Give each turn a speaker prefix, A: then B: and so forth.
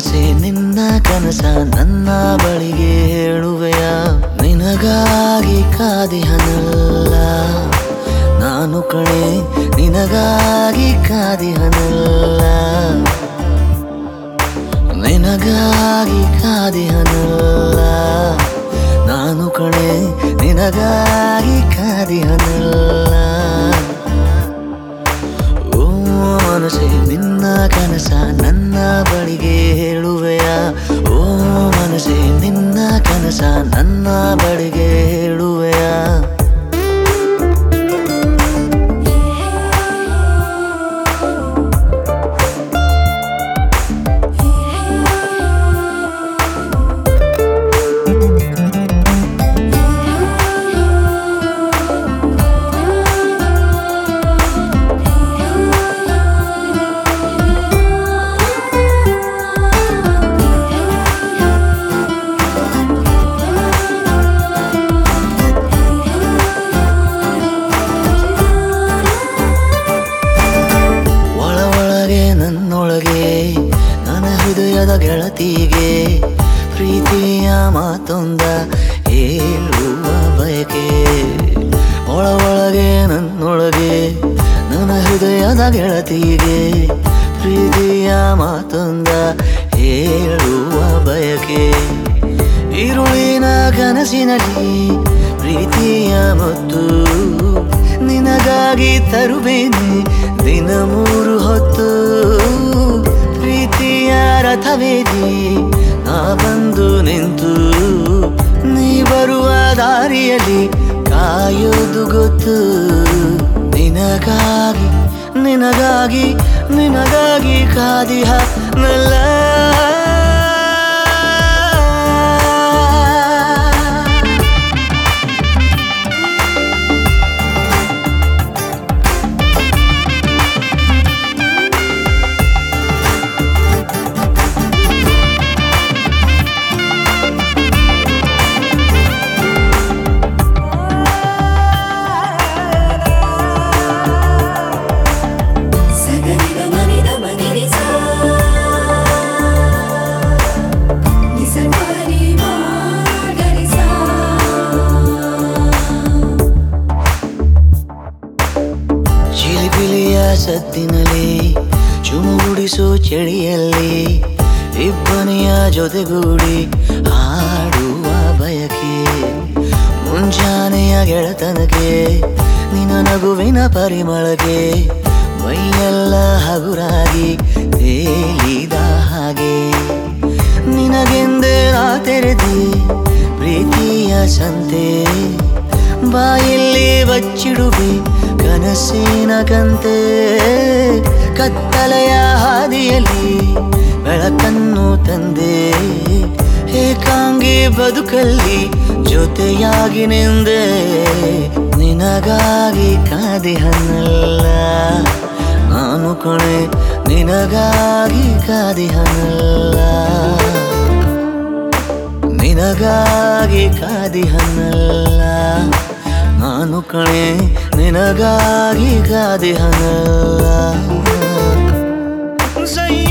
A: ಮನಸ್ಸೆ ನಿನ್ನ ಕನಸ ನನ್ನ ಬಳಿಗೆ ಹೇಳುವೆಯ ನಿನಗಾಗಿ ಕಾದಿಹನಲ್ಲ ನಾನು ಕಣೆ ನಿನಗಾಗಿ ಕಾದಿಹನಲ್ಲ ನಿನಗಾಗಿ ಕಾದಿಹನಲ್ಲ ನಾನು ಕಣೆ ನಿನಗಾಗಿ ಕಾದಿಹನಲ್ಲ ಓ ಮನಸ್ಸೆ ನಿನ್ನ ಕನಸ ನನ್ನ ಬಳಿಗೆ ಹೇಳುವೆಯ ಓ ಮನಸ್ಸೆ ನಿನ್ನ ಕನಸ ನನ್ನ ಬಳಿಗೆ ಹೇಳುವೆಯ ಒಳ ಒಳಗೆ ನನ್ನೊಳಗೆ ನನ್ನ ಹೃದಯದ ಗೆಳತಿಗೆ ಪ್ರೀತಿಯ ಮಾತೊಂದ ಹೇಳುವ ಬಯಕೆ ಒಳ ಒಳಗೆ ನನ್ನೊಳಗೆ ನನ್ನ ಹೃದಯದ ಗೆಳತಿಗೆ ಪ್ರೀತಿಯ ಮಾತೊಂದ ಹೇಳುವ ಬಯಕೆ ಈರುಳಿನ ಕನಸಿನಲ್ಲಿ ಪ್ರೀತಿಯ ಮತ್ತು ನಿನಗಾಗಿ ತರುವೇನೆ ದಿನ ಮೂರು ಹೊತ್ತು ಪ್ರೀತಿಯ ರಥವೇದಿ ನಾ ಬಂದು ನಿಂತು ನೀ ಬರುವ ದಾರಿಯಲ್ಲಿ ಕಾಯೋದು ಗೊತ್ತು ನಿನಗಾಗಿ ನಿನಗಾಗಿ ನಿನಗಾಗಿ ಕಾದಿಹ ನಲ್ಲ
B: ಸಗರಿಗ ಮನಿದ ಮನಿಗೆ ಸಾ ನಿಸರ್ಗರಿ ಮಾಗರಿ ಸಾ
A: ಚಿಲಿಪಿಲಿಯ ಸದ್ದಿನಲ್ಲಿ ಚುಮುಗುಡಿಸೋ ಚಳಿಯಲ್ಲಿ ಇಬ್ಬನಿಯ ಜೊತೆಗೂಡಿ ಹಾಡುವ ಬಯಕೆ ಮುಂಜಾನೆಯ ಗೆಳತನಗೆ ನಿನ್ನ ನಗುವಿನ ಪರಿಮಳಗೆ ಮೈಯೆಲ್ಲ ಹಗುರಾಗಿ ತೇಲಿದ ಹಾಗೆ ನಿನಗೆಂದೇ ನಾ ತೆರೆದೆ ಪ್ರೀತಿಯ ಸಂತೆ ಬಾಯಲ್ಲಿ ಬಚ್ಚಿಡುವೆ ಕನಸಿನ ಕಂತೆ ಕತ್ತಲೆಯ ಹಾದಿಯಲ್ಲಿ ಬೆಳಕನ್ನು ತಂದೆ ಏಕಾಂಗಿ ಬದುಕಲ್ಲಿ ಜೊತೆಯಾಗಿ ನಿಂದೆ ನಿನಗಾಗಿ ಕಾದಿಹನಲ್ಲ ನಾನು ಕೊನೆ ನಿನಗಾಗಿ ಕಾದಿಹನಲ್ಲ ನಿನಗಾಗಿ ಕಾದಿಹನಲ್ಲ ನಾನು ಕಣೆ ನಿನಗಾಗಿ ಕಾದಿಹನಲ್ಲ ಸಯ್ಯ